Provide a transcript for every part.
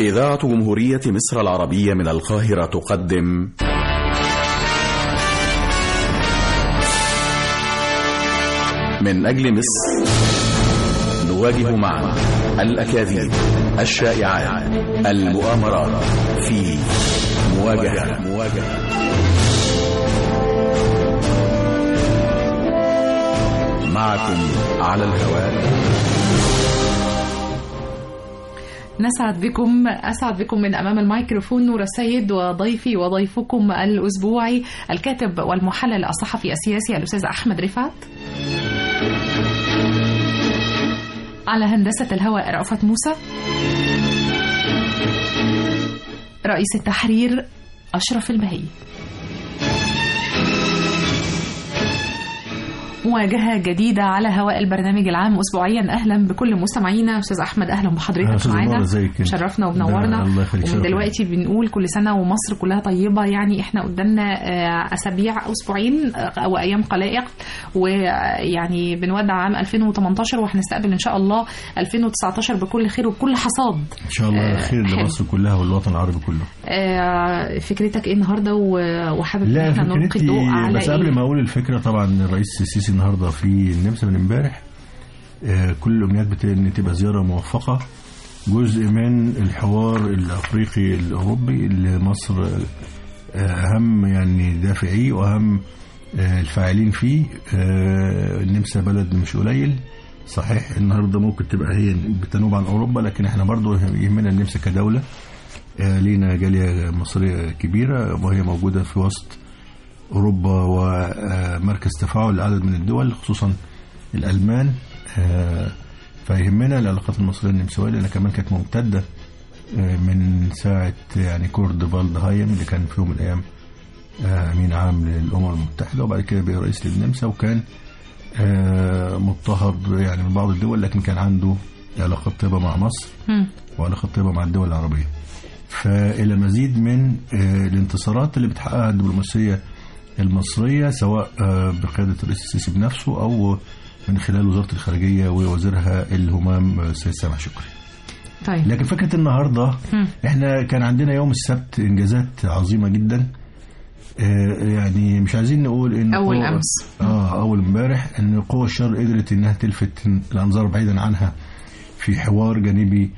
إذاعة جمهورية مصر العربية من القاهرة تقدم من أجل مصر نواجه معا الأكاذيب الشائعات المؤامرات في مواجهة مواجهة معكم على الهواء نسعد بكم أسعد بكم من أمام الميكروفون نور السيد وضيفي وضيفكم الأسبوعي الكاتب والمحلل الصحفي السياسي الأستاذ أحمد رفعت على هندسة الهواء رأفت موسى رئيس التحرير أشرف البهي مواجهة جديدة على هواء البرنامج العام أسبوعيا أهلا بكل مستمعينا أستاذ أحمد أهلا بحضرتك معانا شرفنا وبنورنا ومن دلوقتي بنقول كل سنة ومصر كلها طيبة يعني احنا قدامنا أسابيع أو أسبوعين أو أيام قلائق ويعني بنودع عام 2018 وهنستقبل إن شاء الله 2019 بكل خير وبكل حصاد إن شاء الله خير لمصر كلها والوطن العربي كله فكرتك إيه النهاردة وحابب إن لا احنا نلقي الضوء على بس قبل ما أقول الفكرة طبعا الرئيس السيسي النهارده في النمسا من امبارح آه كل الامنيات بت... ان تبقى زياره موفقه جزء من الحوار الافريقي الاوروبي اللي مصر آه اهم يعني دافعيه واهم آه الفاعلين فيه النمسا بلد مش قليل صحيح النهارده ممكن تبقى هي بتنوب عن اوروبا لكن احنا برضو يهمنا النمسا كدوله لينا جاليه مصريه كبيره وهي موجوده في وسط أوروبا ومركز تفاعل لعدد من الدول خصوصا الألمان فيهمنا العلاقات المصرية النمساوية لأنها كمان كانت ممتدة من ساعة يعني كورد فالدهايم اللي كان في يوم من الأيام أمين عام للأمم المتحدة وبعد كده بقى رئيس للنمسا وكان مضطهد يعني من بعض الدول لكن كان عنده علاقات طيبة مع مصر وعلاقات طيبة مع الدول العربية فإلى مزيد من الانتصارات اللي بتحققها الدبلوماسية المصرية سواء بقيادة الرئيس السيسي بنفسه أو من خلال وزارة الخارجية ووزيرها الهمام السيد سامح شكري طيب لكن فكرة النهاردة مم. احنا كان عندنا يوم السبت إنجازات عظيمة جدا يعني مش عايزين نقول ان أول قوة- أمس. اه اول امبارح ان قوى الشر قدرت انها تلفت الانظار بعيدا عنها في حوار جانبي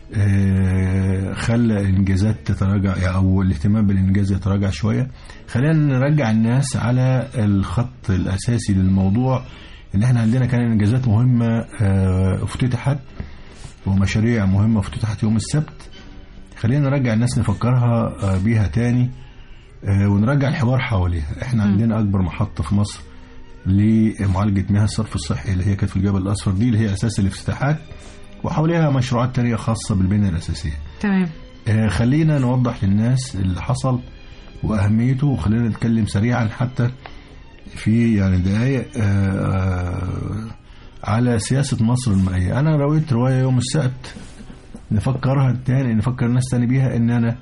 آه، خلى الانجازات تتراجع يعني او الاهتمام بالانجاز يتراجع شويه خلينا نرجع الناس على الخط الاساسي للموضوع ان احنا عندنا كان انجازات مهمه آه، افتتحت ومشاريع مهمه افتتحت يوم السبت خلينا نرجع الناس نفكرها آه، بيها تاني آه، ونرجع الحوار حواليها احنا عندنا اكبر محطه في مصر لمعالجه مياه الصرف الصحي اللي هي كانت في الجبل الاصفر دي اللي هي اساس الافتتاحات وحواليها مشروعات تانية خاصه بالبنيه الاساسيه تمام آه، خلينا نوضح للناس اللي حصل واهميته وخلينا نتكلم سريعا حتى في يعني دقائق آه، آه، على سياسه مصر المائيه انا رويت روايه يوم السبت نفكرها تاني نفكر الناس تاني بيها ان انا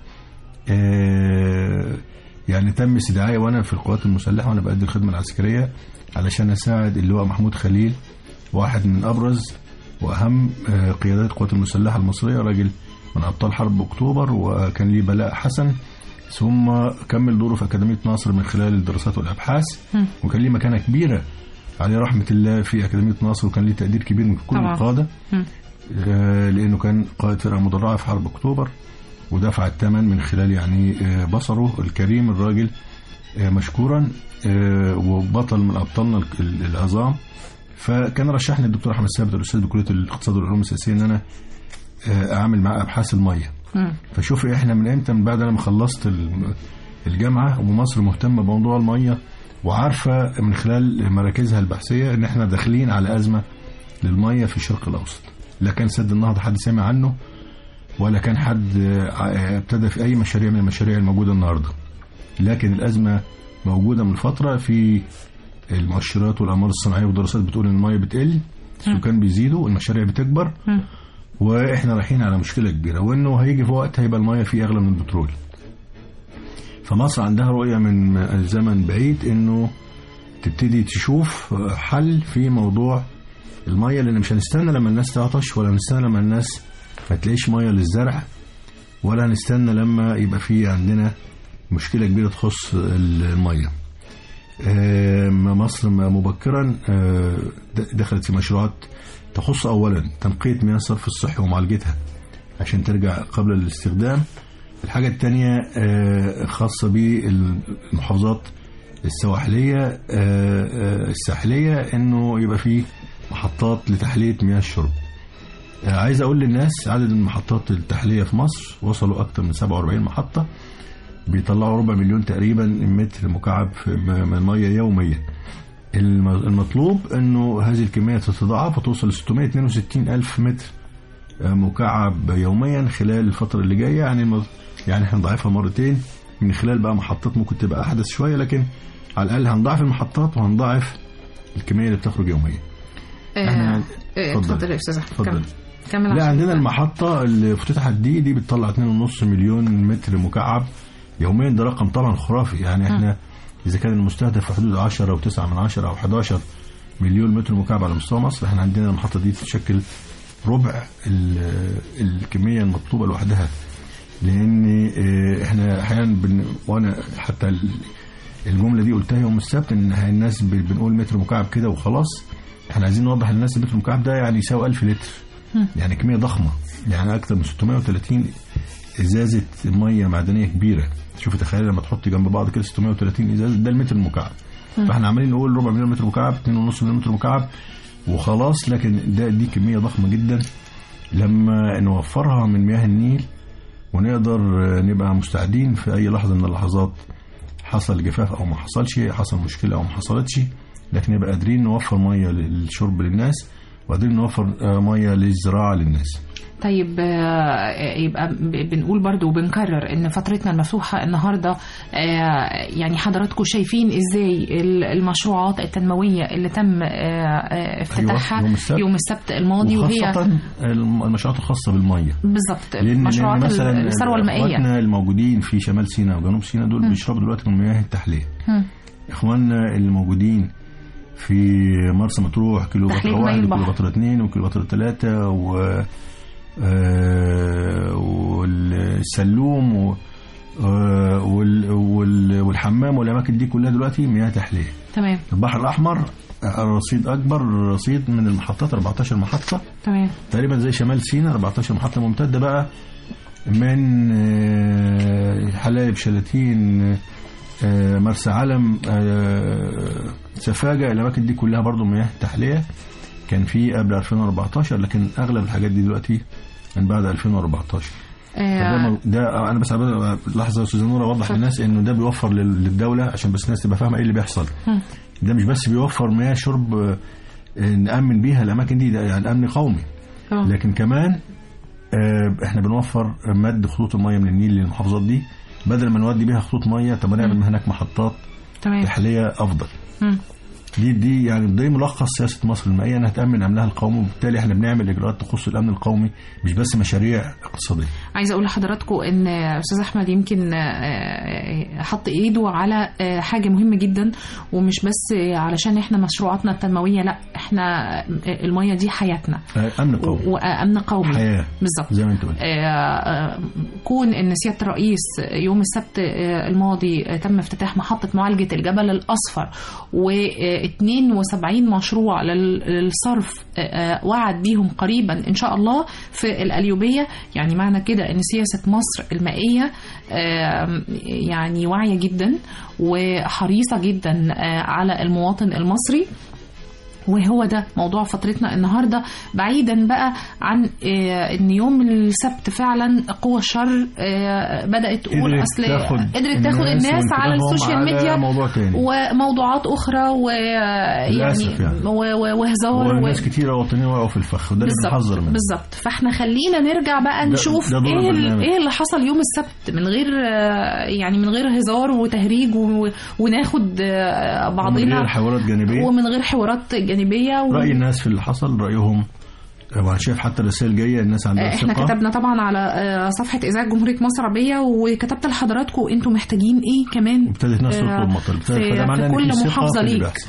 آه، يعني تم استدعائي وانا في القوات المسلحه وانا بأدي الخدمه العسكريه علشان اساعد اللواء محمود خليل واحد من ابرز واهم آه، قيادات القوات المسلحه المصريه راجل من ابطال حرب اكتوبر وكان ليه بلاء حسن ثم كمل دوره في اكاديميه ناصر من خلال الدراسات والابحاث مم. وكان ليه مكانه كبيره عليه رحمه الله في اكاديميه ناصر وكان ليه تقدير كبير من كل طبعا. القاده مم. آه، لانه كان قائد فرقه مدرعه في حرب اكتوبر ودفع الثمن من خلال يعني آه، بصره الكريم الراجل آه، مشكورا آه، وبطل من ابطالنا ال- ال- العظام فكان رشحني الدكتور احمد ثابت الاستاذ بكليه الاقتصاد والعلوم السياسيه ان انا آه، اعمل معاه ابحاث الميه مم. فشوف احنا من امتى من بعد انا ما خلصت ال- الجامعه ومصر مهتمه بموضوع الميه وعارفه من خلال مراكزها البحثيه ان احنا داخلين على ازمه للميه في الشرق الاوسط لا كان سد النهضه حد سمع عنه ولا كان حد آه، ابتدى في اي مشاريع من المشاريع الموجوده النهارده لكن الازمه موجوده من فتره في المؤشرات والاقمار الصناعيه والدراسات بتقول ان الميه بتقل السكان بيزيدوا المشاريع بتكبر مم. واحنا رايحين على مشكله كبيره وانه هيجي في وقت هيبقى الميه فيه اغلى من البترول فمصر عندها رؤيه من زمن بعيد انه تبتدي تشوف حل في موضوع الميه لان مش هنستنى لما الناس تعطش ولا هنستنى لما الناس ما تلاقيش ميه للزرع ولا هنستنى لما يبقى في عندنا مشكله كبيره تخص الميه مصر مبكرا دخلت في مشروعات تخص اولا تنقيه مياه الصرف الصحي ومعالجتها عشان ترجع قبل الاستخدام الحاجة الثانية خاصة بالمحافظات السواحلية الساحلية انه يبقى فيه محطات لتحلية مياه الشرب عايز اقول للناس عدد المحطات التحلية في مصر وصلوا اكثر من 47 محطة بيطلعوا ربع مليون تقريبا متر مكعب من المية يوميا المطلوب انه هذه الكمية تتضاعف وتوصل ل 662 الف متر مكعب يوميا خلال الفترة اللي جاية يعني يعني احنا نضاعفها مرتين من خلال بقى محطات ممكن تبقى احدث شوية لكن على الاقل هنضاعف المحطات وهنضاعف الكمية اللي بتخرج يوميا احنا اتفضل يا استاذ اتفضل كمل لا عندنا المحطة اللي افتتحت دي دي بتطلع 2.5 مليون متر مكعب يوميا ده رقم طبعا خرافي يعني احنا م. اذا كان المستهدف في حدود 10 او 9 من 10 او 11 مليون متر مكعب على مستوى مصر احنا عندنا المحطة دي تشكل ربع الكمية المطلوبة لوحدها لان احنا احيانا بن... وانا حتى الجملة دي قلتها يوم السبت ان الناس بنقول متر مكعب كده وخلاص احنا عايزين نوضح للناس المتر المكعب ده يعني يساوي 1000 لتر يعني كمية ضخمة يعني اكثر من 630 ازازة مية معدنية كبيرة شوف تخيل لما تحط جنب بعض كده 630 ازازة ده المتر المكعب فاحنا عمالين نقول ربع مليون متر مكعب 2.5 مليون متر مكعب وخلاص لكن ده دي كمية ضخمة جدا لما نوفرها من مياه النيل ونقدر نبقى مستعدين في أي لحظة من اللحظات حصل جفاف أو ما حصلش حصل مشكلة أو ما حصلتش لكن نبقى قادرين نوفر مية للشرب للناس وقادرين نوفر مية للزراعة للناس طيب يبقى بنقول برضو وبنكرر ان فترتنا المفتوحة النهاردة يعني حضراتكم شايفين ازاي المشروعات التنموية اللي تم افتتاحها يوم السبت, يوم السبت الماضي وهي المشروعات الخاصة بالمية بالظبط مشروعات الثروة المائية اخواتنا الموجودين في شمال سيناء وجنوب سيناء دول بيشربوا دلوقتي من مياه التحلية اخواننا الموجودين في مرسى مطروح كيلوباترا واحد وكيلوباترا اثنين وكيلوباترا ثلاثة و آه والسلوم و آه والحمام والاماكن دي كلها دلوقتي مياه تحليه تمام البحر الاحمر رصيد اكبر رصيد من المحطات 14 محطه تمام تقريبا زي شمال سيناء 14 محطه ممتده بقى من آه حلايب شلاتين مرسى علم سفاجة الأماكن دي كلها برضو مياه تحلية كان في قبل 2014 لكن أغلب الحاجات دي دلوقتي من بعد 2014 ده, ده انا بس لحظه يا استاذه نوره اوضح للناس انه ده بيوفر للدوله عشان بس الناس تبقى فاهمه ايه اللي بيحصل ده مش بس بيوفر مياه شرب نامن بيها الاماكن دي ده يعني امن قومي لكن كمان احنا بنوفر مد خطوط الميه من النيل للمحافظات دي بدل ما نودي بيها خطوط ميه طب نعمل هناك محطات تمام. تحليه افضل م. دي دي يعني دي ملخص سياسه مصر المائيه انها تامن امنها القومي وبالتالي احنا بنعمل اجراءات تخص الامن القومي مش بس مشاريع اقتصاديه. عايزه اقول لحضراتكم ان استاذ احمد يمكن حط ايده على حاجه مهمه جدا ومش بس علشان احنا مشروعاتنا التنمويه لا احنا الميه دي حياتنا. امن قومي. وامن قومي. حياه بالظبط. زي ما انت قلت. كون ان سياده الرئيس يوم السبت الماضي تم افتتاح محطه معالجه الجبل الاصفر و 72 مشروع للصرف وعد بيهم قريبا ان شاء الله في القليوبيه يعني معنى كده ان سياسه مصر المائيه يعني واعيه جدا وحريصه جدا على المواطن المصري وهو ده موضوع فترتنا النهارده بعيدا بقى عن ان يوم السبت فعلا قوى الشر بدات تقول اصل قدرت تاخد الناس على السوشيال ميديا وموضوعات اخرى ويعني يعني. وهزار وناس و... كتيره وطنيه وقعوا في الفخ وده اللي بنحذر منه بالظبط فاحنا خلينا نرجع بقى نشوف ده ده ايه ايه اللي حصل يوم السبت من غير يعني من غير هزار وتهريج و... وناخد بعضنا ومن غير حوارات جانبيه ومن غير حوارات جانبيه و... راي الناس في اللي حصل رايهم وانا شايف حتى الرسائل جايه الناس عندها احنا ثقه كتبنا طبعا على صفحه اذاعه جمهوريه مصر العربيه وكتبت لحضراتكم انتم محتاجين ايه كمان وابتدت ناس تطلب مطر في, في كل محافظه ليك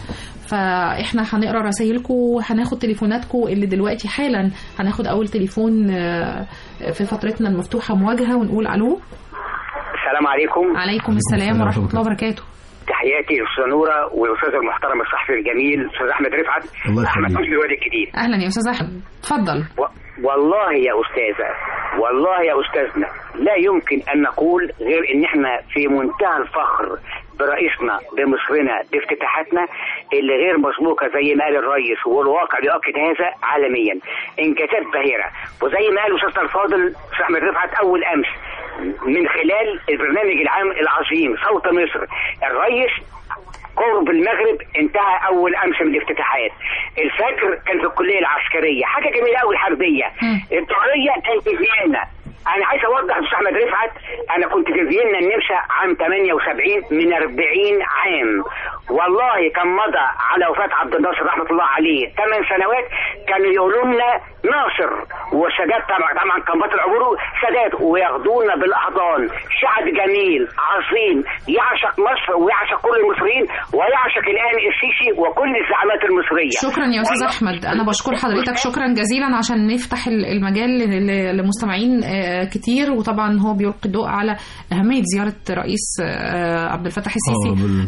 فاحنا هنقرا رسائلكم وهناخد تليفوناتكم اللي دلوقتي حالا هناخد اول تليفون في فترتنا المفتوحه مواجهه ونقول الو السلام عليكم عليكم السلام ورحمه الله وبركاته تحياتي للاستاذه نوره والاستاذ المحترم الصحفي الجميل الاستاذ احمد رفعت احمد حسني الوادي الجديد اهلا يا استاذ احمد اتفضل و... والله يا استاذه والله يا استاذنا لا يمكن ان نقول غير ان احنا في منتهى الفخر برئيسنا بمصرنا بافتتاحاتنا اللي غير مسبوقه زي ما قال الرئيس والواقع بيؤكد هذا عالميا انجازات باهره وزي ما قال استاذنا الفاضل احمد رفعت اول امس من خلال البرنامج العام العظيم صوت مصر الرئيس قرب المغرب انتهى اول امس من الافتتاحات الفجر كان في الكليه العسكريه حاجه جميله قوي الحربيه الطريه كانت في فيينا انا عايز اوضح استاذ احمد رفعت انا كنت في فيينا النمسا عام 78 من 40 عام والله كان مضى على وفاه عبد الناصر رحمه الله عليه 8 سنوات كانوا يقولوا لنا ناصر والسادات طبعا طبعا كان بطل عبوره سادات وياخدونا بالاحضان شعب جميل عظيم يعشق مصر ويعشق كل المصريين ويعشق الان السيسي وكل الزعامات المصريه شكرا يا استاذ احمد انا بشكر حضرتك شكرا جزيلا عشان نفتح المجال لمستمعين كتير وطبعا هو بيلقي الضوء على اهميه زياره رئيس عبد الفتاح السيسي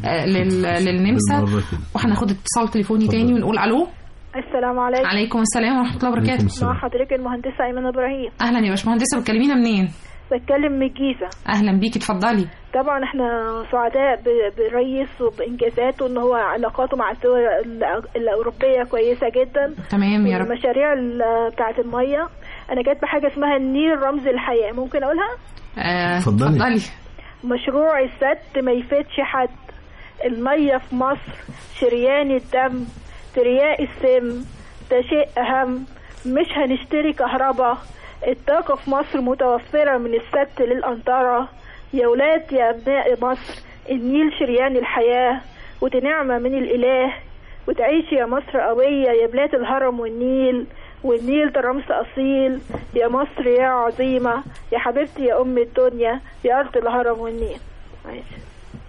للنمسا وهناخد اتصال تليفوني تاني ونقول الو السلام عليكم عليكم السلام ورحمه الله وبركاته مع حضرتك المهندسه ايمن ابراهيم اهلا يا باشمهندسه بتكلمينا منين بتكلم من الجيزه اهلا بيكي اتفضلي طبعا احنا سعداء بالرئيس وبانجازاته ان هو علاقاته مع الدول الاوروبيه كويسه جدا تمام يا رب المشاريع بتاعه الميه انا جات بحاجه اسمها النيل رمز الحياه ممكن اقولها اتفضلي آه مشروع السد ما يفيدش حد الميه في مصر شريان الدم ترياق السم ده شيء اهم مش هنشتري كهرباء الطاقة في مصر متوفرة من السد للأنطرة يا ولاد يا أبناء مصر النيل شريان الحياة ودي نعمة من الإله وتعيش يا مصر قوية يا بلاد الهرم والنيل والنيل ده رمز أصيل يا مصر يا عظيمة يا حبيبتي يا أم الدنيا يا أرض الهرم والنيل ماشي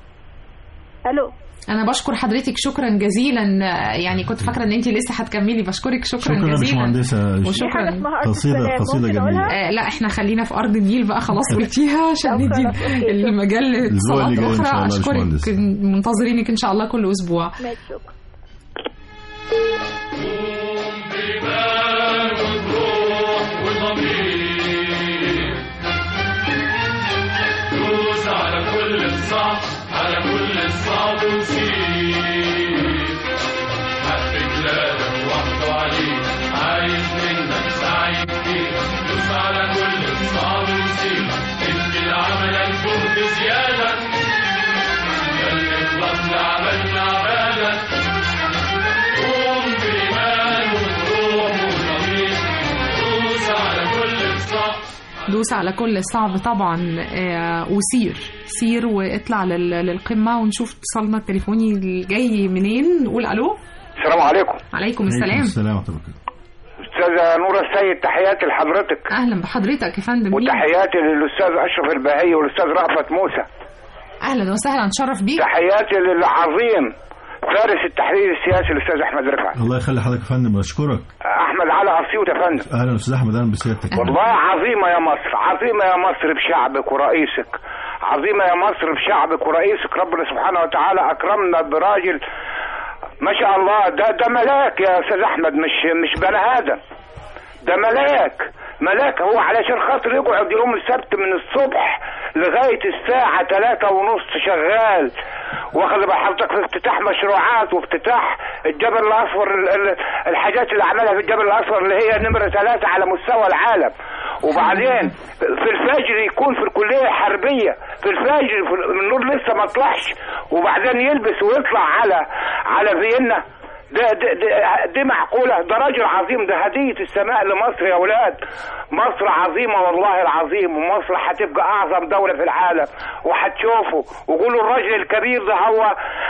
ألو انا بشكر حضرتك شكرا جزيلا يعني كنت فاكره ان انت لسه هتكملي بشكرك شكرا, شكرا جزيلا مهندسه وشكرا قصيده قصيده جميله آه لا احنا خلينا في ارض النيل بقى خلاص قلتيها عشان ندي المجال لاتصالات اخرى اشكرك منتظرينك ان شاء الله كل اسبوع شكرا على كل الصعب وسيب حق بلادك وحده عليك عايز منك سعي كتير دوس على كل الصعب وسيب ادي لعملك جهد زيادة خلي الفضل عملنا عبادة قوم بإيمان وبروح وضمير دوس على كل الصعب دوس على كل صعب طبعا وسير سير واطلع للقمه ونشوف اتصالنا التليفوني الجاي منين نقول الو السلام عليكم عليكم السلام السلام ورحمه الله استاذه نوره السيد تحياتي لحضرتك اهلا بحضرتك يا فندم وتحياتي للاستاذ اشرف البهي والاستاذ رأفت موسى اهلا وسهلا نتشرف بيك تحياتي للعظيم فارس التحرير السياسي الاستاذ احمد رفعت الله يخلي حضرتك يا فندم بشكرك احمد علي اسيوط يا فندم اهلا استاذ احمد اهلا بسيادتك والله عظيمه يا مصر عظيمه يا مصر بشعبك ورئيسك عظيمه يا مصر بشعبك ورئيسك ربنا سبحانه وتعالى اكرمنا براجل ما شاء الله ده ده ملاك يا استاذ احمد مش مش بني ادم ده ملاك ملاك هو علشان خاطر يقعد يوم السبت من الصبح لغاية الساعة ثلاثة ونص شغال واخد بحضرتك في افتتاح مشروعات وافتتاح الجبل الأصفر الحاجات اللي عملها في الجبل الأصفر اللي هي نمرة ثلاثة على مستوى العالم وبعدين في الفجر يكون في الكلية حربية في الفجر النور لسه ما طلعش وبعدين يلبس ويطلع على على فيينا ده, ده, ده دي معقولة ده راجل عظيم ده هدية السماء لمصر يا ولاد مصر عظيمة والله العظيم ومصر هتبقى أعظم دولة في العالم وهتشوفوا وقولوا الراجل الكبير ده هو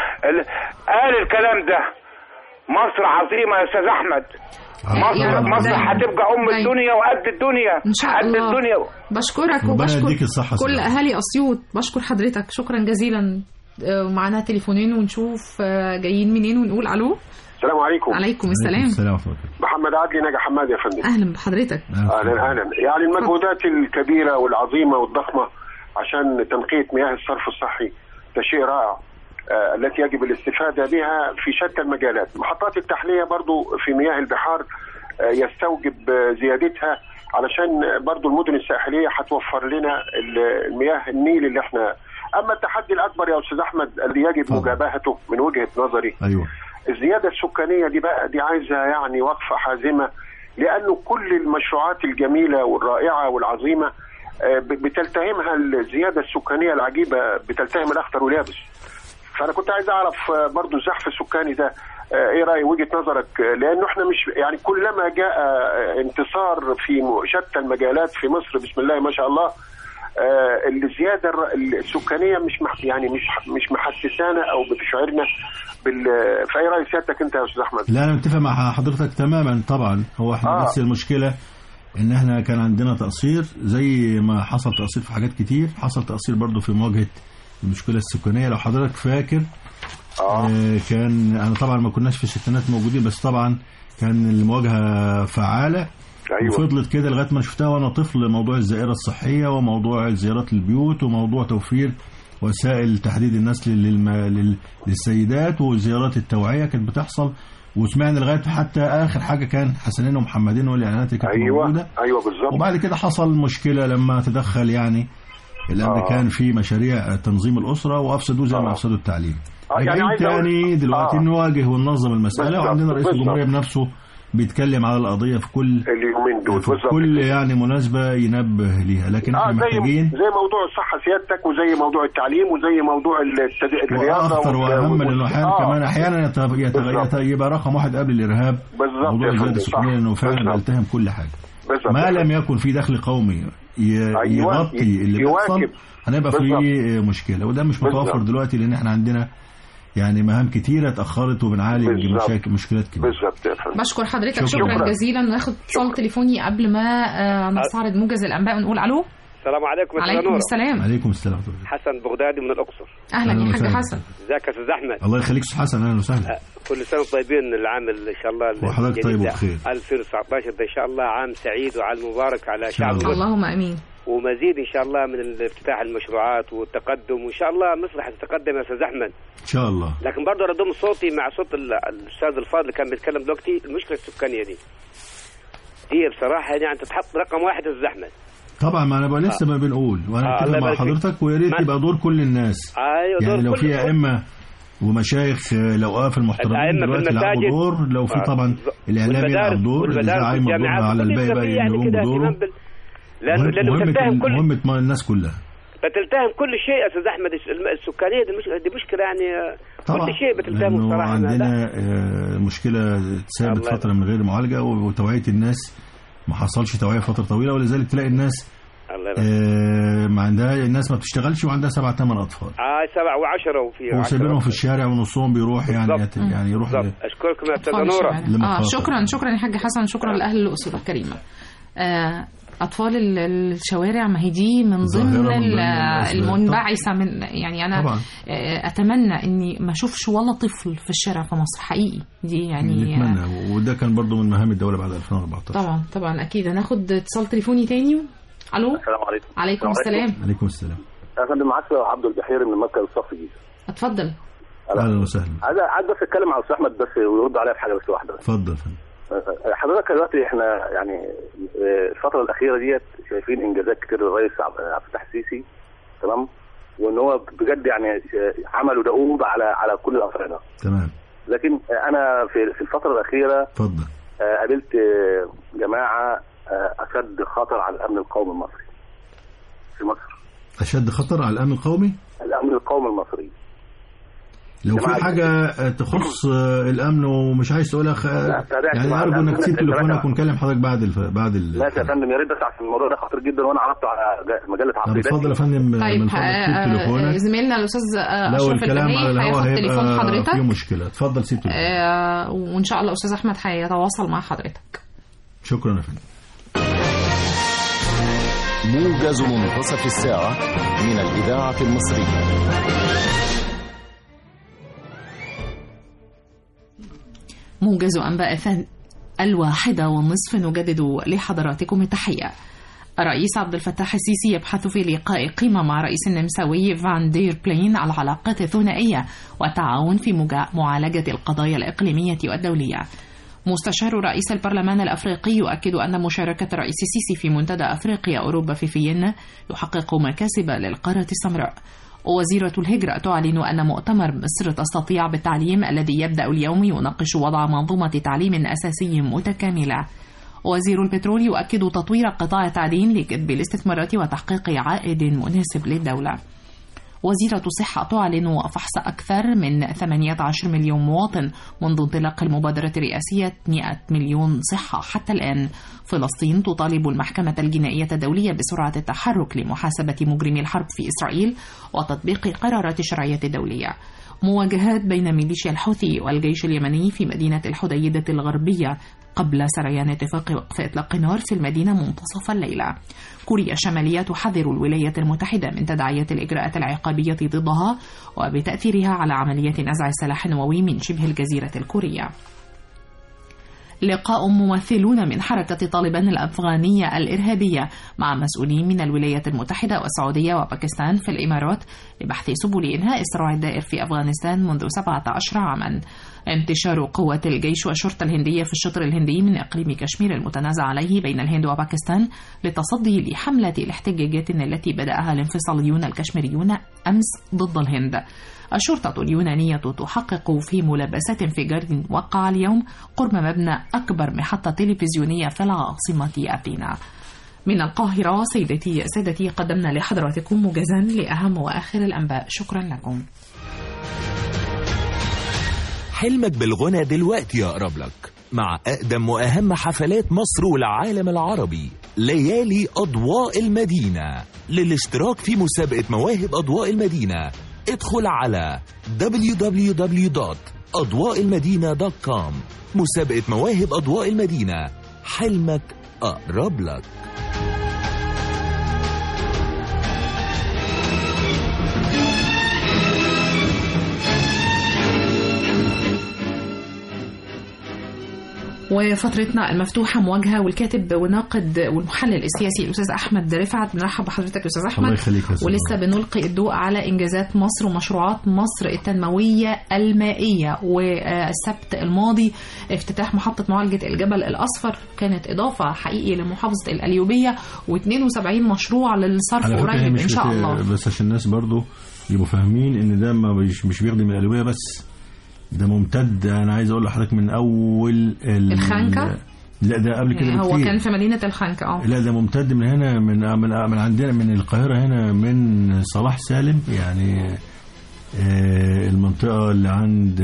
قال الكلام ده مصر عظيمة يا أستاذ أحمد مصر مصر هتبقى ام الدنيا وقد الدنيا ان شاء قد الله الدنيا بشكرك ربنا وبشكر يديك الصحة كل سيدي. اهالي اسيوط بشكر حضرتك شكرا جزيلا ومعانا تليفونين ونشوف جايين منين ونقول الو السلام عليكم عليكم السلام السلام محمد عدلي نجا حماد يا فندم اهلا بحضرتك اهلا اهلا يعني المجهودات الكبيره والعظيمه والضخمه عشان تنقيه مياه الصرف الصحي ده شيء رائع آه التي يجب الاستفاده بها في شتى المجالات محطات التحليه برضو في مياه البحار آه يستوجب آه زيادتها علشان برضو المدن الساحليه هتوفر لنا المياه النيل اللي احنا اما التحدي الاكبر يا استاذ احمد اللي يجب فضل. مجابهته من وجهه نظري ايوه الزياده السكانيه دي بقى دي عايزه يعني وقفه حازمه لانه كل المشروعات الجميله والرائعه والعظيمه بتلتهمها الزياده السكانيه العجيبه بتلتهم الاخضر واليابس فانا كنت عايز اعرف برضو الزحف السكاني ده ايه راي وجهه نظرك لانه احنا مش يعني كلما جاء انتصار في شتى المجالات في مصر بسم الله ما شاء الله الزياده السكانيه مش يعني مش مش محسسانا او بتشعرنا بال فاي راي سيادتك انت يا استاذ احمد؟ لا انا متفق مع حضرتك تماما طبعا هو احنا آه. بس المشكله ان احنا كان عندنا تقصير زي ما حصل تقصير في حاجات كتير حصل تقصير برضو في مواجهه المشكله السكانيه لو حضرتك فاكر آه. آه كان انا طبعا ما كناش في الستينات موجودين بس طبعا كان المواجهه فعاله أيوة. وفضلت كده لغايه ما شفتها وانا طفل موضوع الزائره الصحيه وموضوع زيارات البيوت وموضوع توفير وسائل تحديد النسل للم... لل... للسيدات وزيارات التوعيه كانت بتحصل وسمعنا لغايه حتى اخر حاجه كان حسنين ومحمدين والاعلانات اللي كانت أيوة. موجوده ايوه بالظبط وبعد كده حصل مشكله لما تدخل يعني الامريكان آه. في مشاريع تنظيم الاسره وافسدوا زي ما آه. افسدوا التعليم آه، يعني راجعين عايز أقول- تاني دلوقتي آه. نواجه وننظم المساله بالظبط، وعندنا رئيس بالظبط. الجمهوريه بنفسه بيتكلم على القضيه في كل اليومين دول في بالظبط كل يعني مناسبه ينبه ليها لكن اه احنا زي محتاجين زي موضوع الصحه سيادتك وزي موضوع التعليم وزي موضوع التد... الرياضه واخطر وال- واهم وال- لانه احيانا آه. كمان احيانا يت- يت- بالظبط. يت- يبقى رقم واحد قبل الارهاب بالظبط موضوع يا الزياده فندم، صح. السكانيه لانه فعلا بالظبط. بيلتهم كل حاجه بالظبط ما يا لم فندم. يكن في دخل قومي ي- أيوة، يغطي اللي بيحصل يواكب. هنبقى في بالظبط. مشكله وده مش متوفر بالظبط. دلوقتي لان احنا عندنا يعني مهام كتيره اتاخرت وبنعالج بالظبط. مشاكل مشكلات كبيره بالظبط يا فندم بشكر حضرتك شكراً. شكرا, شكراً. جزيلا ناخد اتصال تليفوني قبل ما آه، نستعرض موجز الانباء ونقول الو السلام عليكم يا عليكم نورة. السلام عليكم السلام ورحمة الله. حسن بغدادي من الاقصر اهلا أهلاً يا حاج وسهلاً. حسن ازيك يا استاذ احمد الله يخليك استاذ حسن اهلا وسهلا أه، كل سنه وانتم طيبين العام ان شاء الله وحضرتك الجديد طيب ده. وبخير. 2019 ده ان شاء الله عام سعيد وعام مبارك على شاء شعب الله. مصر اللهم امين ومزيد ان شاء الله من افتتاح المشروعات والتقدم وان شاء الله مصر حتتقدم يا استاذ احمد ان شاء الله لكن برضه ردم صوتي مع صوت ال- الاستاذ الفاضل اللي كان بيتكلم دلوقتي المشكله السكانيه دي دي بصراحه يعني تتحط رقم واحد يا استاذ احمد طبعا ما انا بقى لسه ما بنقول وانا آه، اتفق الله مع يبارك فيك. حضرتك ويا ريت ما- يبقى دور كل الناس ايوه يعني دور لو كل- في ائمه ومشايخ آه، لو وقف المحترمين الأئمة في دلوقتي يلعبوا المساجد. دور لو في آه، طبعا الاعلام والمدارس- يلعب دور والمدارس الاذاعه يلعب والجامعات دور على كل الباقي يبقى بقى في يعني يقوم كده بدوره اهتمام بال... لانه مهم- لانه مهمة بتلتهم كل مهمة الناس كلها بتلتهم كل شيء يا استاذ احمد الم- السكانيه دي مشكله دي مشكله يعني آه، طبعا كل شيء بتلتهم لأنه بصراحه أنا لا. عندنا آه، مشكلة ثابت الله فترة من غير معالجة وتوعية الناس ما حصلش توعية فترة طويلة ولذلك تلاقي الناس الله يبارك. آه، ما عندها الناس ما بتشتغلش وعندها سبع ثمان أطفال اه سبعة وعشرة وفي وسايبينهم في عشرة. الشارع ونصهم بيروح يعني بالظبط. يت- يعني يروح بالظبط اشكركم يا استاذه أطفال نوره الشوارع. لما اه خاطر. شكرا شكرا يا حاج حسن شكرا لاهل الاقصر الكريمه آه، اطفال ال- الشوارع ما هي دي من ضمن ظاهرة من ال- ضمن الأسباب. المنبعثه من يعني انا طبعا آه، اتمنى اني ما اشوفش ولا طفل في الشارع في مصر حقيقي دي يعني آه، نتمنى وده كان برضو من مهام الدولة بعد 2014 طبعا طبعا اكيد هناخد اتصال تليفوني تاني الو السلام عليكم عليكم السلام عليكم السلام يا فندم معاك عبد البحيري من مركز الصف الجيزه اتفضل اهلا وسهلا عايز عايز بس اتكلم على استاذ احمد بس ويرد عليا في حاجه بس واحده اتفضل يا فندم حضرتك دلوقتي احنا يعني آه، الفتره الاخيره ديت شايفين انجازات كتير للرئيس عبد عبد الفتاح السيسي تمام وان هو بجد يعني آه، عملوا دؤوب على على كل الافراد تمام لكن آه، انا في في الفتره الاخيره اتفضل آه، قابلت آه، جماعه آه، اشد خطر على الامن القومي المصري في مصر اشد خطر على الامن القومي الامن القومي المصري لو في جماعة حاجة آه، تخص آه، الأمن ومش عايز تقولها خ... لا، تابعت يعني مع أرجو إنك الأمن. تسيب تابعت تليفونك مع- ونكلم حضرتك بعد الف... بعد ال... ماشي يا فندم يا ريت بس عشان الموضوع ده خطير جدا وانا عرضته على جا- مجله طب عقيدتي اتفضل يا فندم طيب من فضلك آه، سيب آه، تليفونك زميلنا الاستاذ آه، لو اشرف الكلام على البهي الهوا هياخد تليفون هيبقى حضرتك فيه مشكلة اتفضل سيب تليفونك آه، وان شاء الله استاذ احمد هيتواصل مع حضرتك شكرا يا فندم موجز منتصف الساعة من الإذاعة المصرية موجز أنباء الواحدة والنصف نجدد لحضراتكم التحية الرئيس عبد الفتاح السيسي يبحث في لقاء قمة مع رئيس النمساوي فان دير بلين على العلاقات الثنائية والتعاون في معالجة القضايا الإقليمية والدولية مستشار رئيس البرلمان الأفريقي يؤكد أن مشاركة الرئيس السيسي في منتدى أفريقيا أوروبا في فيينا يحقق مكاسب للقارة السمراء وزيرة الهجرة تعلن أن مؤتمر مصر تستطيع بالتعليم الذي يبدأ اليوم يناقش وضع منظومة تعليم أساسي متكاملة وزير البترول يؤكد تطوير قطاع التعدين لجذب الاستثمارات وتحقيق عائد مناسب للدولة وزيرة الصحة تعلن فحص أكثر من 18 مليون مواطن منذ انطلاق المبادرة الرئاسية 100 مليون صحة حتى الآن فلسطين تطالب المحكمة الجنائية الدولية بسرعة التحرك لمحاسبة مجرمي الحرب في إسرائيل وتطبيق قرارات الشرعية الدولية مواجهات بين ميليشيا الحوثي والجيش اليمني في مدينة الحديدة الغربية قبل سريان اتفاق وقف إطلاق نار في المدينة منتصف الليلة كوريا الشمالية تحذر الولايات المتحدة من تداعيات الإجراءات العقابية ضدها وبتأثيرها على عملية نزع السلاح النووي من شبه الجزيرة الكورية لقاء ممثلون من حركة طالبان الأفغانية الإرهابية مع مسؤولين من الولايات المتحدة والسعودية وباكستان في الإمارات لبحث سبل إنهاء الصراع الدائر في أفغانستان منذ 17 عاما انتشار قوات الجيش والشرطة الهندية في الشطر الهندي من إقليم كشمير المتنازع عليه بين الهند وباكستان للتصدي لحملة الاحتجاجات التي بدأها الانفصاليون الكشميريون أمس ضد الهند الشرطة اليونانية تحقق في ملابسات انفجار وقع اليوم قرب مبنى أكبر محطة تلفزيونية في العاصمة أثينا من القاهرة سيدتي سادتي قدمنا لحضراتكم موجزا لأهم وآخر الأنباء شكرا لكم حلمك بالغنى دلوقتي يقرب لك مع أقدم وأهم حفلات مصر والعالم العربي ليالي أضواء المدينة للاشتراك في مسابقة مواهب أضواء المدينة ادخل على www.أضواءالمدينة.com مسابقة مواهب أضواء المدينة حلمك أقرب لك وفترتنا المفتوحة مواجهة والكاتب والناقد والمحلل السياسي الأستاذ أحمد رفعت بنرحب بحضرتك أستاذ أحمد الله يخليك ولسه بنلقي الضوء على إنجازات مصر ومشروعات مصر التنموية المائية والسبت الماضي افتتاح محطة معالجة الجبل الأصفر كانت إضافة حقيقي لمحافظة الأليوبية و72 مشروع للصرف قريب إن شاء الله بس عشان الناس برضو يبقوا فاهمين ان ده مش بيخدم الأليوبية بس ده ممتد انا عايز اقول لحضرتك من اول الخنكه لا ده قبل كده هو كان في مدينه الخنكه اه لا ده ممتد من هنا من من, من عندنا من القاهره هنا من صلاح سالم يعني آه المنطقه اللي عند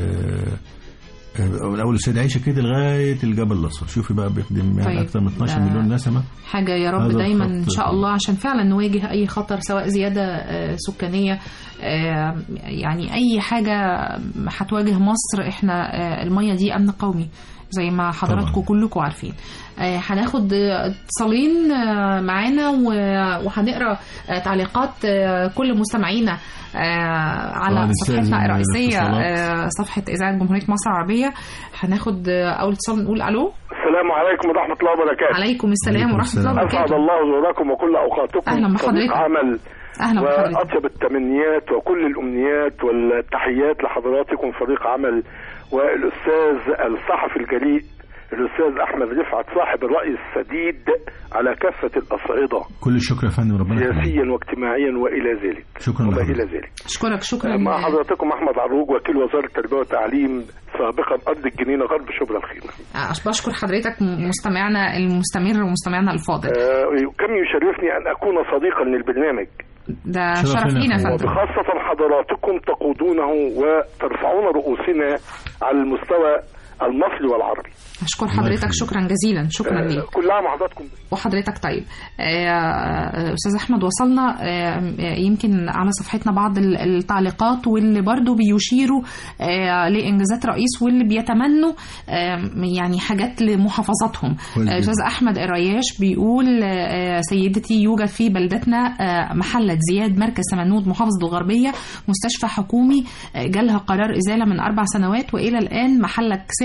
من اول السيد عيشه كده لغايه الجبل الاصفر شوفي بقى بيخدم يعني طيب. اكثر من 12 مليون نسمه حاجه يا رب دايما ان شاء الله عشان فعلا نواجه اي خطر سواء زياده سكانيه يعني اي حاجه هتواجه مصر احنا الميه دي امن قومي زي ما حضراتكم كلكم عارفين هناخد اتصالين معانا وهنقرا تعليقات كل مستمعينا على صفحتنا الرئيسيه صفحه اذاعه جمهوريه مصر العربيه هناخد اول اتصال نقول الو السلام عليكم ورحمه الله وبركاته عليكم السلام ورحمه الله وبركاته اسعد الله زوراكم وكل اوقاتكم اهلا بحضرتك عمل اهلا بحضرتك واطيب التمنيات وكل الامنيات والتحيات لحضراتكم فريق عمل والاستاذ الصحفي الجريء الاستاذ احمد رفعت صاحب الراي السديد على كافه الاصعده كل الشكر يا فندم ربنا سياسيا واجتماعيا والى ذلك شكرا وما لحضرتك. الى ذلك اشكرك شكرا مع حضراتكم احمد عروج وكيل وزاره التربيه والتعليم سابقا ارض الجنينه غرب شبرا الخيمه بشكر حضرتك مستمعنا المستمر ومستمعنا الفاضل آه كم يشرفني ان اكون صديقا للبرنامج ده شرف لينا فندم وبخاصة حضراتكم تقودونه وترفعون رؤوسنا على المستوى المصري والعربي أشكر حضرتك شكرا جزيلا شكرا ليك كل عام وحضراتكم وحضرتك طيب أستاذ أحمد وصلنا يمكن على صفحتنا بعض التعليقات واللي برضو بيشيروا لإنجازات رئيس واللي بيتمنوا يعني حاجات لمحافظاتهم أستاذ أحمد الرياش بيقول سيدتي يوجد في بلدتنا محلة زياد مركز سمنود محافظة الغربية مستشفى حكومي جالها قرار إزالة من أربع سنوات وإلى الآن محلة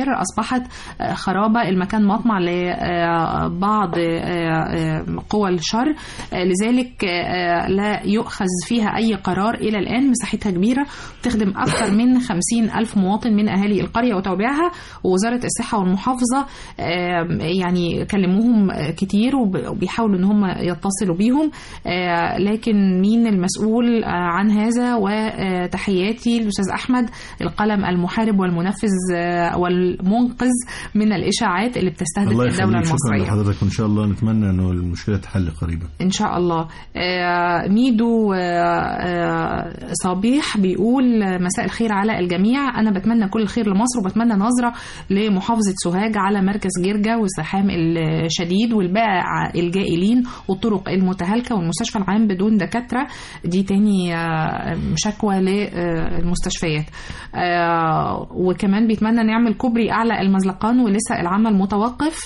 سر أصبحت خرابة المكان مطمع لبعض قوى الشر لذلك لا يؤخذ فيها أي قرار إلى الآن مساحتها كبيرة تخدم أكثر من 50 ألف مواطن من أهالي القرية وتوابعها ووزارة الصحة والمحافظة يعني كلموهم كتير وبيحاولوا ان هم يتصلوا بيهم لكن مين المسؤول عن هذا وتحياتي للاستاذ احمد القلم المحارب والمنفذ والمنقذ من الاشاعات اللي بتستهدف الدوله المصريه شكرا لحضرتك وان شاء الله نتمنى انه المشكله تحل قريبا ان شاء الله ميدو صبيح بيقول مساء الخير على الجميع انا بتمنى كل الخير لمصر وبتمنى نظره لمحافظه سوهاج على مركز جرجا والزحام الشديد والباقي الجائلين والطرق المتهالكة والمستشفى العام بدون دكاترة دي تاني شكوى للمستشفيات وكمان بيتمنى نعمل كوبري أعلى المزلقان ولسه العمل متوقف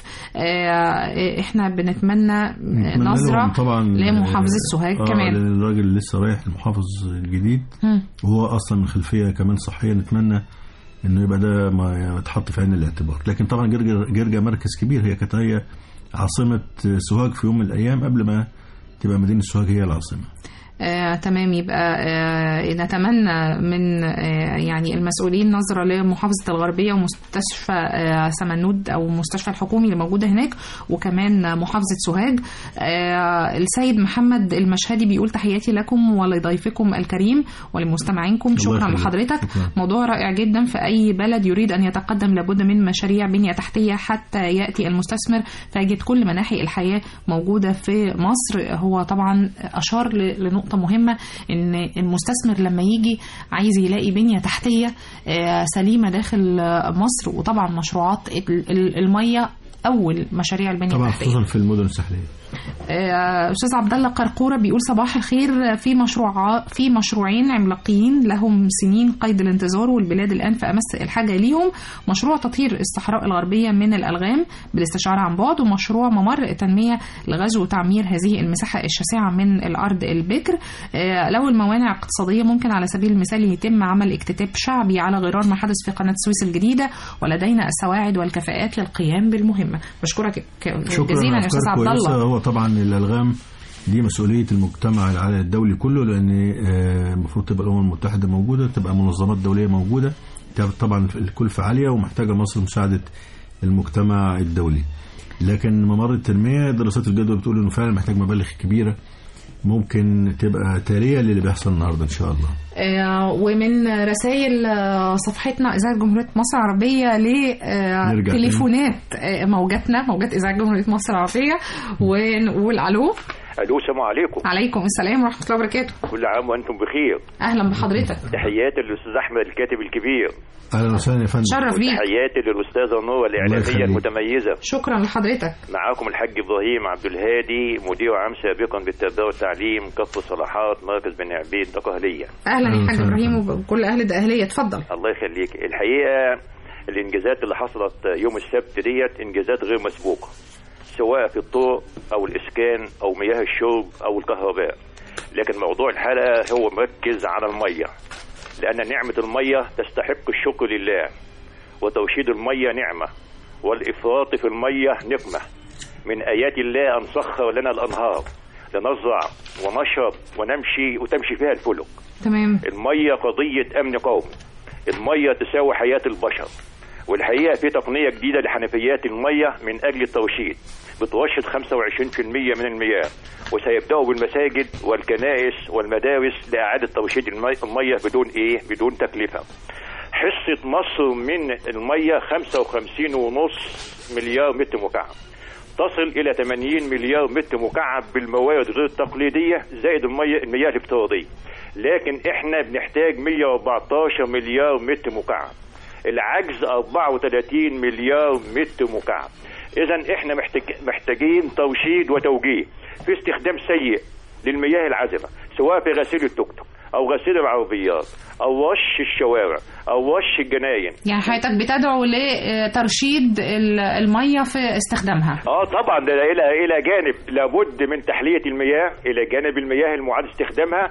احنا بنتمنى نظرة طبعا لمحافظة سوهاج آه كمان الراجل لسه رايح المحافظ الجديد وهو أصلا من خلفية كمان صحية نتمنى انه يبقى ده ما يتحط في عين الاعتبار لكن طبعا جرجا جرجا مركز كبير هي كانت هي عاصمة سوهاج في يوم من الأيام قبل ما تبقى مدينة سوهاج هي العاصمة آه، تمام يبقى آه، نتمنى من آه، يعني المسؤولين نظرة لمحافظة الغربية ومستشفى آه، سمنود أو المستشفى الحكومي اللي موجودة هناك وكمان محافظة سوهاج آه، السيد محمد المشهدي بيقول تحياتي لكم ولضيفكم الكريم ولمستمعينكم الله شكرا يخليك. لحضرتك شكرا. موضوع رائع جدا في أي بلد يريد أن يتقدم لابد من مشاريع بنية تحتية حتى يأتي المستثمر فيجد كل مناحي الحياة موجودة في مصر هو طبعا أشار ل- لنقطة مهمة إن المستثمر لما يجي عايز يلاقي بنية تحتية آه، سليمة داخل آه، مصر وطبعا مشروعات ال- ال- المية أول مشاريع البنية طبعا التحتية خصوصا في المدن الساحلية آه، استاذ عبد الله قرقوره بيقول صباح الخير في مشروع في مشروعين عملاقين لهم سنين قيد الانتظار والبلاد الان في امس الحاجه ليهم مشروع تطهير الصحراء الغربيه من الالغام بالاستشاره عن بعد ومشروع ممر تنميه لغزو وتعمير هذه المساحه الشاسعه من الارض البكر آه، لو الموانع اقتصاديه ممكن على سبيل المثال يتم عمل اكتتاب شعبي على غرار ما حدث في قناه السويس الجديده ولدينا السواعد والكفاءات للقيام بالمهمه بشكرك ك- شكرا جزيلا يا استاذ أفكار عبد كويسة. الله هو طبعا الألغام دي مسؤولية المجتمع العالمي الدولي كله لأن آه، المفروض تبقى الأمم المتحدة موجودة تبقى منظمات دولية موجودة تبقى طبعا الكلفة عالية ومحتاجة مصر مساعدة المجتمع الدولي لكن ممر التنمية دراسات الجدوى بتقول إنه فعلا محتاج مبالغ كبيرة ممكن تبقى تالية للي بيحصل النهاردة إن شاء الله آه، ومن رسائل آه، صفحتنا إذاعة جمهورية مصر العربية نرجع لتليفونات آه، موجاتنا موجات إذاعة جمهورية مصر العربية ونقول ألو الو السلام عليكم عليكم السلام ورحمة الله وبركاته كل عام وانتم بخير أهلا بحضرتك تحياتي للاستاذ احمد الكاتب الكبير أهلا وسهلا يا فندم شرف بيك تحياتي للاستاذه نوى الله الاعلاميه يخليك. المتميزه شكرا لحضرتك معاكم الحاج ابراهيم عبد الهادي مدير عام سابقا بالتربيه والتعليم كفر صلاحات مركز بني عبيد دقهليه أهلا يا حاج أهلا. إبراهيم وكل أهل الدقهلية اتفضل الله يخليك الحقيقه الانجازات اللي حصلت يوم السبت ديت انجازات غير مسبوقه سواء في الطرق او الاسكان او مياه الشرب او الكهرباء لكن موضوع الحلقه هو مركز على الميه لان نعمه الميه تستحق الشكر لله وتوشيد الميه نعمه والافراط في الميه نقمه من ايات الله ان سخر لنا الانهار لنزرع ونشرب ونمشي وتمشي فيها الفلك تمام الميه قضيه امن قومي الميه تساوي حياه البشر والحقيقه في تقنيه جديده لحنفيات الميه من اجل الترشيد بترشد 25% من المياه وسيبداوا بالمساجد والكنائس والمدارس لاعاده ترشيد المي- الميه بدون ايه بدون تكلفه حصه مصر من الميه 55 ونص مليار متر مكعب تصل الى 80 مليار متر مكعب بالموارد غير التقليديه زائد الميه المياه الافتراضيه لكن احنا بنحتاج 114 مليار متر مكعب العجز 34 مليار متر مكعب اذا احنا محتاج محتاجين توشيد وتوجيه في استخدام سيء للمياه العذبه سواء في غسيل التوك توك او غسيل العربيات او وش الشوارع او وش الجناين يعني حضرتك بتدعو لترشيد ال- المية في استخدامها اه طبعا ده الى الى جانب لابد من تحليه المياه الى جانب المياه المعاد استخدامها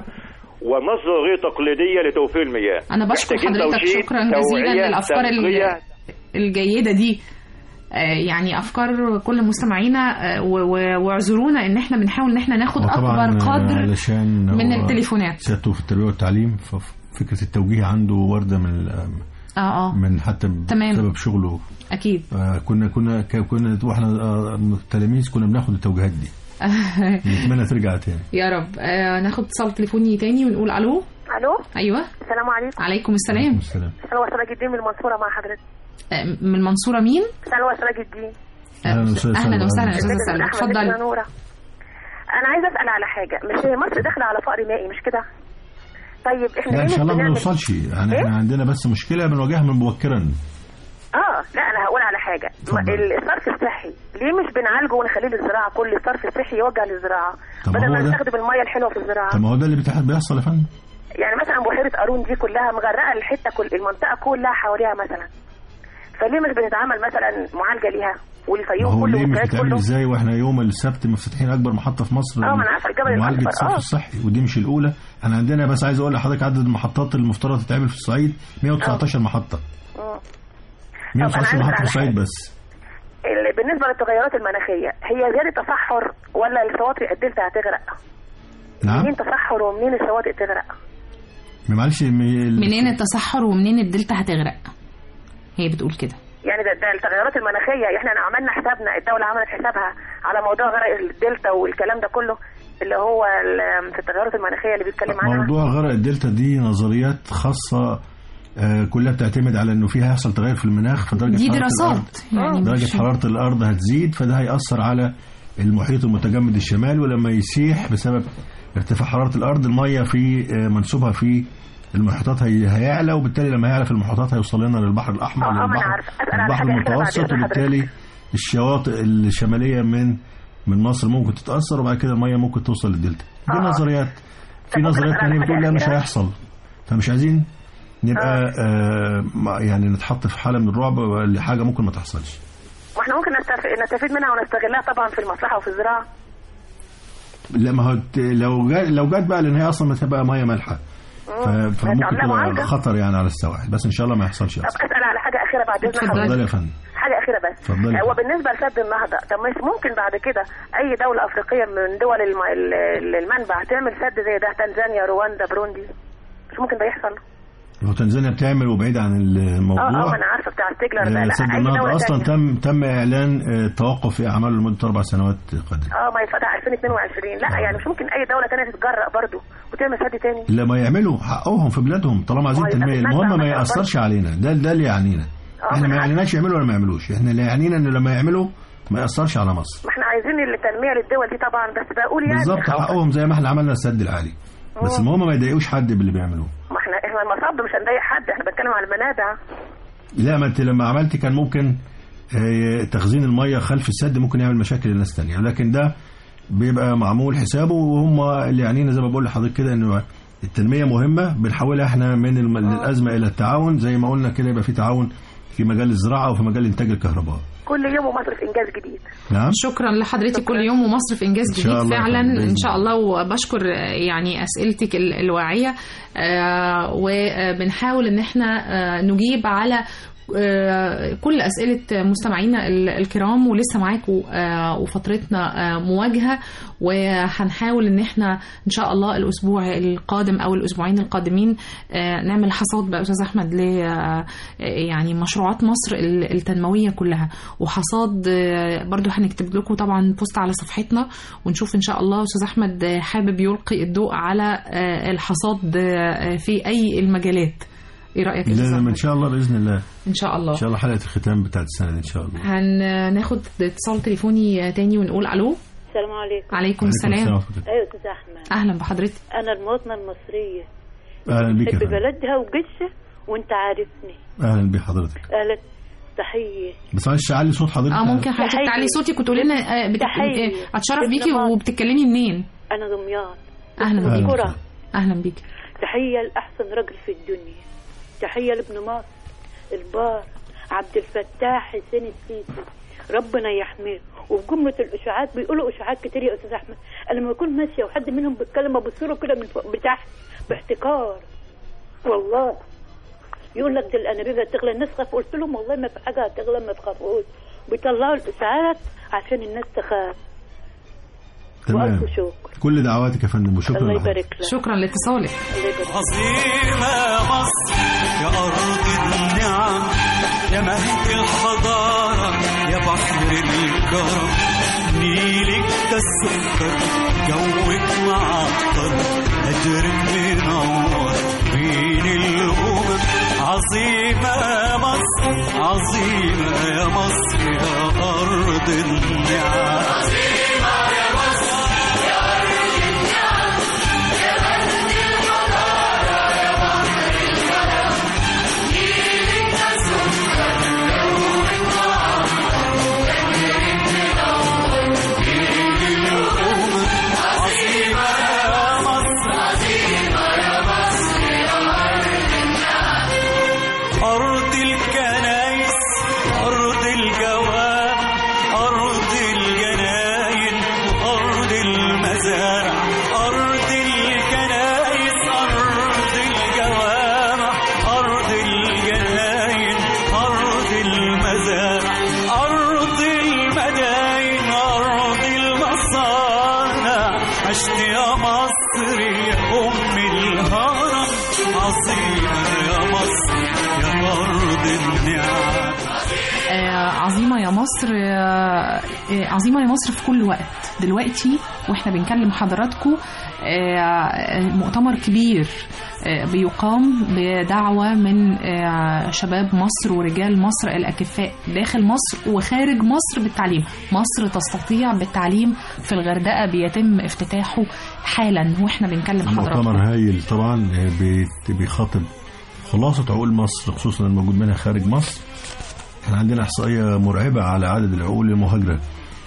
ونظره غير تقليديه لتوفير المياه أنا بشكر محتاجين حضرتك توشيد، شكرا جزيلا توعية، للأفكار اللي تنقية. الجيده دي يعني افكار كل مستمعينا واعذرونا ان احنا بنحاول ان احنا ناخد اكبر قدر علشان من التليفونات سيادته في التربيه والتعليم ففكره التوجيه عنده ورده من اه اه من حتى بسبب شغله اكيد آه كنا كنا كنا واحنا آه تلاميذ كنا بناخد التوجيهات دي نتمنى ترجع تاني يا رب آه ناخد اتصال تليفوني تاني ونقول الو الو ايوه السلام عليكم عليكم السلام السلام سلوى سراج الدين من المنصوره مع حضرتك من المنصوره مين سلوى سراج الدين اهلا وسهلا يا استاذه سلوى اتفضلي انا عايزه اسال على حاجه مش هي مصر داخله على فقر مائي مش كده طيب احنا لا ان شاء الله ما نوصلش يعني إيه؟ احنا عندنا بس مشكله بنواجهها من مبكرا اه لا انا هقول على حاجه الصرف الصحي ليه مش بنعالجه ونخليه للزراعه كل الصرف الصحي يوجه للزراعه بدل ما نستخدم الميه الحلوه في الزراعه طب ما هو ده اللي بيحصل يا فندم يعني مثلا بحيره قارون دي كلها مغرقه الحته كل المنطقه كلها حواليها مثلا فليه مش بنتعمل مثلا معالجه ليها والفيوم هو كله ليه مش بتعمل ازاي واحنا يوم السبت مفتتحين اكبر محطه في مصر اه ما انا عارفه الجبل معالجه الصرف الصحي ودي مش الاولى احنا عندنا بس عايز اقول لحضرتك عدد المحطات المفترض تتعمل في الصعيد 119 محطه اه 119 محطه في الصعيد بس بالنسبه للتغيرات المناخيه هي زياده تصحر ولا الشواطئ الدلتا هتغرق؟ نعم منين تصحر ومنين الشواطئ تغرق؟ معلش منين التصحر ومنين الدلتا هتغرق؟ هي بتقول كده يعني ده, ده التغيرات المناخيه احنا عملنا حسابنا الدوله عملت حسابها على موضوع غرق الدلتا والكلام ده كله اللي هو في التغيرات المناخيه اللي بيتكلم عنها موضوع غرق الدلتا دي نظريات خاصه آه كلها بتعتمد على انه فيها هيحصل تغير في المناخ فدرجه دي دراسات يعني درجه حراره الارض هتزيد فده هياثر على المحيط المتجمد الشمال ولما يسيح بسبب ارتفاع حراره الارض الميه في آه منسوبها في المحيطات هي هيعلى وبالتالي لما يعلى في المحيطات هيوصل لنا للبحر الاحمر للبحر البحر المتوسط وبالتالي الشواطئ الشماليه من من مصر ممكن تتاثر وبعد كده الميه ممكن توصل للدلتا دي آه. نظريات في نظريات ثانيه بتقول لا مش هيحصل فمش عايزين نبقى آه. آه يعني نتحط في حاله من الرعب لحاجه ممكن ما تحصلش واحنا ممكن نستفيد منها ونستغلها طبعا في المصلحه وفي الزراعه لا ما هو لو جات لو جت بقى لان هي اصلا ما تبقى ميه مالحه فممكن تبقى خطر يعني على السواحل بس ان شاء الله ما يحصلش طب اسال على حاجه اخيره بعد اذن حضرتك اتفضلي يا فندم حاجه اخيره بس اتفضلي هو بالنسبه لسد النهضه طب مش ممكن بعد كده اي دوله افريقيه من دول الم... المنبع تعمل سد زي ده تنزانيا رواندا بروندي مش ممكن ده يحصل هو تنزانيا بتعمل وبعيد عن الموضوع اه اه انا عارفه بتاع ستيجلر ده سد النهضه اصلا تم تم اعلان التوقف في اعماله لمده اربع سنوات قادمه اه ما يفتح 2022 لا يعني مش ممكن اي دوله ثانيه تتجرأ برضه وتعمل سد تاني لا ما يعملوا حقهم في بلادهم طالما عايزين تنميه المهم ما ياثرش علينا ده ده اللي يعنينا احنا ما يعنيناش يعملوا ولا ما يعملوش احنا اللي يعنينا ان لما يعملوا ما ياثرش على مصر ما احنا عايزين التنميه للدول دي طبعا بس بقول يعني بالظبط حقهم زي ما احنا عملنا السد العالي بس المهم ما يضايقوش حد باللي بيعملوه ما احنا احنا المصب مش هنضايق حد احنا بنتكلم على المنابع لا ما انت لما عملتي كان ممكن تخزين الميه خلف السد ممكن يعمل مشاكل لناس ثانيه لكن ده بيبقى معمول حسابه وهم اللي يعنينا زي ما بقول لحضرتك كده انه التنميه مهمه بنحولها احنا من الازمه الى التعاون زي ما قلنا كده يبقى في تعاون في مجال الزراعه وفي مجال انتاج الكهرباء كل يوم ومصر في انجاز جديد نعم شكرا لحضرتك كل يوم ومصر في انجاز جديد الله فعلا ان شاء الله وبشكر يعني اسئلتك الواعيه آه وبنحاول ان احنا آه نجيب على كل أسئلة مستمعينا الكرام ولسه معاكم وفترتنا مواجهة وهنحاول ان احنا ان شاء الله الاسبوع القادم او الاسبوعين القادمين نعمل حصاد بقى استاذ احمد ل يعني مشروعات مصر التنمويه كلها وحصاد برضو هنكتب لكم طبعا بوست على صفحتنا ونشوف ان شاء الله استاذ احمد حابب يلقي الضوء على الحصاد في اي المجالات ايه رايك لا ان شاء الله باذن الله ان شاء الله ان شاء الله حلقه الختام بتاعت السنه دي ان شاء الله هناخد اتصال تليفوني تاني ونقول الو السلام عليكم عليكم السلام ايوه استاذ احمد اهلا بحضرتك انا المواطنه المصريه اهلا بيك بحب بلدها وجيشها وانت عارفني اهلا بحضرتك اهلا تحيه بس معلش علي صوت حضرتك اه ممكن حضرتك تعلي صوتك وتقولي لنا اتشرف بيكي وبتتكلمي منين انا دمياط اهلا بيك اهلا بيك تحيه لاحسن راجل في الدنيا تحية لابن مصر البار عبد الفتاح حسين السيسي ربنا يحميه وفي جملة الإشاعات بيقولوا إشاعات كتير يا أستاذ أحمد أنا لما أكون ماشية وحد منهم بيتكلم أبص له كده من فوق بتحت باحتكار والله يقول لك دي الانابيب هتغلى الناس خاف قلت لهم والله ما في حاجه هتغلى ما تخافوش بيطلعوا الاسعارات عشان الناس تخاف تمام والف شكر كل دعواتك يا فندم وشكرا الله لحضرتك. يبارك لك شكرا لاتصالك الله يبارك لك. عظيمة يا مصر يا أرض النعم يا مهد الحضارة يا بحر الكرم نيلك ده السكر جوك معطر أجرك منور بين الأمم عظيمة يا مصر عظيمة يا مصر يا أرض النعم عظيمة يا مصر يا أرض النعم يا مهد الحضارة يا بحر الكرم نيلك ده السكر جوك معطر أجرك منور بين الأمم عظيمة يا مصر عظيمة يا مصر يا أرض النعم أرض الكنايس أرض الجواب أرض الجناين أرض المزارع أرض الكنايس أرض الجوامع أرض الجناين أرض المزارع أرض المداين أرض المصانع عشت يا مصر يا أم الهرم عظيمة يا مصر يا أرض النعم آه، عظيمة يا مصر آه، آه، عظيمة يا مصر في كل وقت دلوقتي واحنا بنكلم حضراتكم آه، مؤتمر كبير آه، بيقام بدعوة من آه، شباب مصر ورجال مصر الأكفاء داخل مصر وخارج مصر بالتعليم مصر تستطيع بالتعليم في الغردقة بيتم افتتاحه حالا واحنا بنكلم حضراتكم مؤتمر هايل طبعا بيت- بيخاطب خلاصة عقول مصر خصوصا الموجود منها خارج مصر احنا عندنا احصائية مرعبة على عدد العقول المهاجرة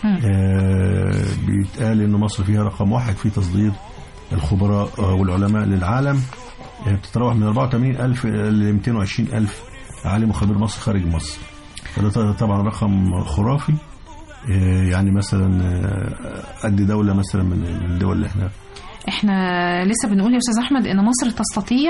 آه بيتقال ان مصر فيها رقم واحد في تصدير الخبراء آه، والعلماء للعالم آه، بتتراوح من 84 ألف ل 220 ألف عالم وخبير مصر خارج مصر فده طبعا رقم خرافي آه، يعني مثلا آه، قد دولة مثلا من من الدول اللي احنا احنا لسه بنقول يا استاذ احمد ان مصر تستطيع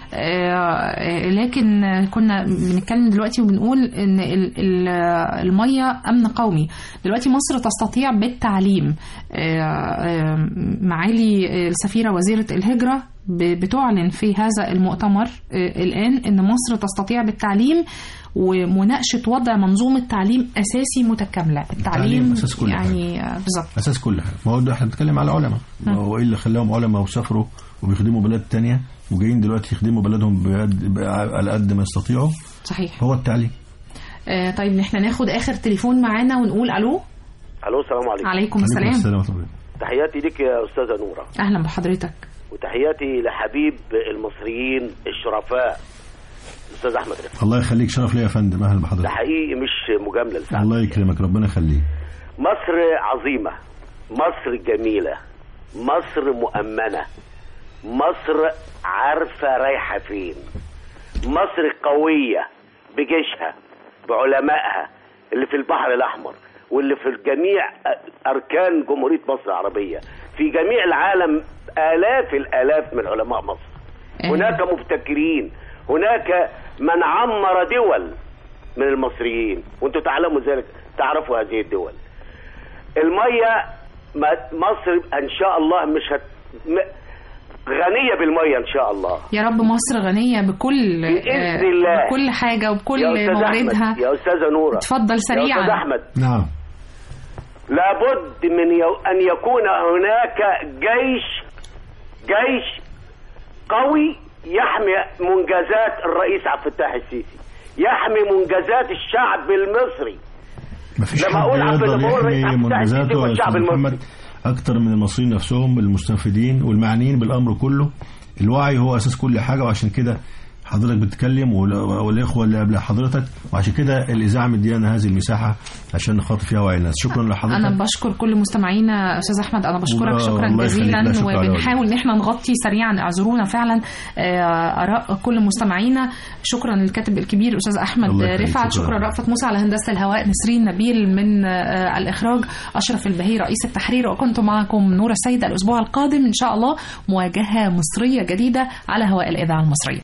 آه، لكن كنا بنتكلم دلوقتي وبنقول ان ال- ال- الميه امن قومي دلوقتي مصر تستطيع بالتعليم آه، آه، معالي السفيره وزيره الهجره ب- بتعلن في هذا المؤتمر آه، الان ان مصر تستطيع بالتعليم ومناقشه وضع منظومه تعليم اساسي متكامله التعليم التعليم أساس كل يعني آه، بالظبط اساس كل حاجه ما هو ده احنا بنتكلم على علماء ما هو ايه اللي خلاهم علماء وسافروا وبيخدموا بلاد تانية وجايين دلوقتي يخدموا بلدهم بقد- بقى- على قد ما يستطيعوا صحيح هو التعليم آه، طيب احنا ناخد اخر تليفون معانا ونقول الو الو السلام عليكم عليكم السلام السلام ورحمة الله. تحياتي لك يا استاذه نوره اهلا بحضرتك وتحياتي لحبيب المصريين الشرفاء الاستاذ احمد رفعت الله يخليك شرف ليا يا فندم اهلا ده بحضرتك حقيقي مش مجامله لسعادتك. الله يكرمك ربنا يخليك مصر عظيمه مصر جميله مصر مؤمنه مصر عارفه رايحه فين مصر قويه بجيشها بعلمائها اللي في البحر الاحمر واللي في جميع اركان جمهوريه مصر العربيه في جميع العالم الاف الالاف من علماء مصر هناك مبتكرين هناك من عمر دول من المصريين وانتم تعلموا ذلك تعرفوا هذه الدول الميه ما- مصر ان شاء الله مش هت... م- غنيه بالميه ان شاء الله يا رب مصر غنية بكل آه، بإذن الله. بكل حاجة وبكل يا استاذ مواردها احمد يا استاذه نوره اتفضل يا سريعا استاذ احمد نعم لابد من يو... ان يكون هناك جيش جيش قوي يحمي منجزات الرئيس عبد الفتاح السيسي يحمي منجزات الشعب المصري مفيش لما حد أقول عبد- يقدر لما أقول رئيس يحمي عبد الفتاح السيسي منجزاته يا والشعب استاذ المصري. محمد اكتر من المصريين نفسهم المستفيدين والمعنيين بالامر كله الوعي هو اساس كل حاجه وعشان كده حضرتك بتتكلم وال- والاخوه اللي قبل حضرتك وعشان كده الاذاعه مديانا هذه المساحه عشان نخاطب فيها وعي الناس شكرا لحضرتك انا بشكر كل مستمعينا استاذ احمد انا بشكرك والله- شكرا الله يخليك. جزيلا لا شكر على واجب. وبنحاول ان احنا نغطي سريعا اعذرونا فعلا آه، اراء كل مستمعينا شكرا للكاتب الكبير استاذ احمد الله يخليك. رفعت شكرا. شكرا رأفت موسى على هندسه الهواء نسرين نبيل من آه، الاخراج اشرف البهي رئيس التحرير وكنت معكم نور السيد الاسبوع القادم ان شاء الله مواجهه مصريه جديده على هواء الاذاعه المصريه